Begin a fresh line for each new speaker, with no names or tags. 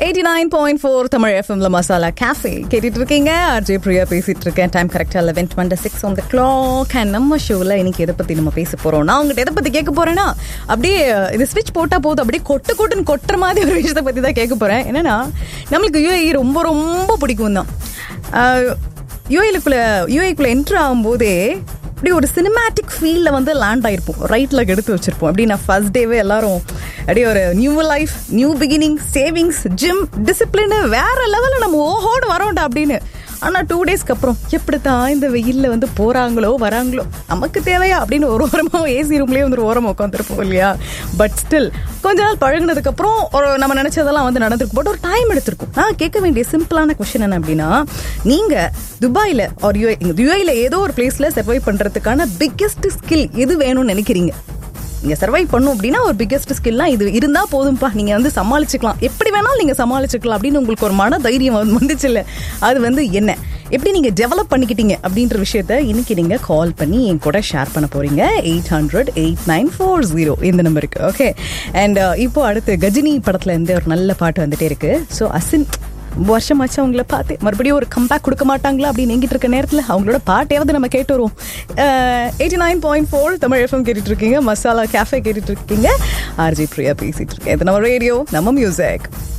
eighty nine point four Tamil எஃப்எம்ல masala cafe கேட்டுட்டு இருக்கீங்க ஆர்ஜே பிரியா பேசிட்டு இருக்கேன் டைம் கரெக்டாக eleven twenty six on the clock and நம்ம ஷோவில் இன்னைக்கு எதை பற்றி நம்ம பேச போகிறோம் நான் உங்கள்கிட்ட எதை பற்றி கேட்க போகிறேன்னா அப்படியே இது ஸ்விட்ச் போட்டால் போதும் அப்படியே கொட்டு கொட்டுன்னு கொட்டுற மாதிரி ஒரு விஷயத்தை பற்றி தான் கேட்க போகிறேன் என்னன்னா நம்மளுக்கு யூஏஇ ரொம்ப ரொம்ப பிடிக்கும் தான் யூஏக்குள்ளே யூஏக்குள்ளே என்ட்ரு ஆகும்போதே அப்படி ஒரு சினிமேட்டிக் ஃபீல்டில் வந்து லேண்ட் ஆயிருப்போம் ரைட்டில் எடுத்து வச்சிருப்போம் அப்படி நான் ஃபர்ஸ்ட் டேவே எல்லாரும் அப்படியே ஒரு new life new beginning savings gym discipline வேற லெவலில் நம்ம ஓஹோடு வரோம்டா அப்படின்னு ஆனால் டூ டேஸ்க்கு அப்புறம் எப்படி தான் இந்த வெயிலில் வந்து போகிறாங்களோ வராங்களோ நமக்கு தேவையா அப்படின்னு ஒரு ஓரமாக ஏசி ரூம்லேயே வந்து ஒரு ஓரமாக உட்காந்துருப்போம் இல்லையா பட் ஸ்டில் கொஞ்ச நாள் பழகினதுக்கப்புறம் ஒரு நம்ம நினச்சதெல்லாம் வந்து நடந்திருக்கும் பட் ஒரு டைம் எடுத்திருக்கும் நான் கேட்க வேண்டிய சிம்பிளான கொஷின் என்ன அப்படின்னா நீங்கள் துபாயில் ஒரு யூஏ யூஏயில் ஏதோ ஒரு பிளேஸில் சர்வை பண்ணுறதுக்கான பிக்கெஸ்ட் ஸ்கில் எது வேணும்னு நினைக்கிறீங்க நீங்க சர்வை பண்ணும் அப்படின்னா ஒரு பிக்கெஸ்ட் ஸ்கில்னா இது இருந்தா போதும்பா நீங்க வந்து சமாளிச்சுக்கலாம் எப்படி வேணாலும் நீங்க சமாளிச்சுக்கலாம் அப்படின்னு உங்களுக்கு ஒரு மன தைரியம் வந்து- வந்துச்சு இல்ல அது வந்து என்ன எப்படி நீங்க டெவலப் பண்ணிக்கிட்டீங்க அப்படின்ற விஷயத்த இன்னைக்கு நீங்க கால் பண்ணி என் கூட ஷேர் பண்ண போறீங்க eight hundred eight nine four zero இந்த நம்பருக்கு ஓகே அண்ட் இப்போ அடுத்து கஜினி படத்துல இருந்து ஒரு நல்ல பாட்டு வந்துட்டே இருக்கு ஸோ அசின் ரொம்ப வருஷமாச்சு அவங்கள பார்த்து மறுபடியும் ஒரு கம்பேக் கொடுக்க மாட்டாங்களா அப்படின்னு எங்கிட்டு இருக்க நேரத்தில் அவங்களோட பாட்டையாவது நம்ம கேட்டு வருவோம் eighty nine point four Tamil FM கேட்டுட்டு இருக்கீங்க மசாலா கேஃபே கேட்டுட்டு இருக்கீங்க ஆர்ஜி பிரியா பேசிட்டு இருக்கேன் இது நம்ம ரேடியோ நம்ம மியூசிக்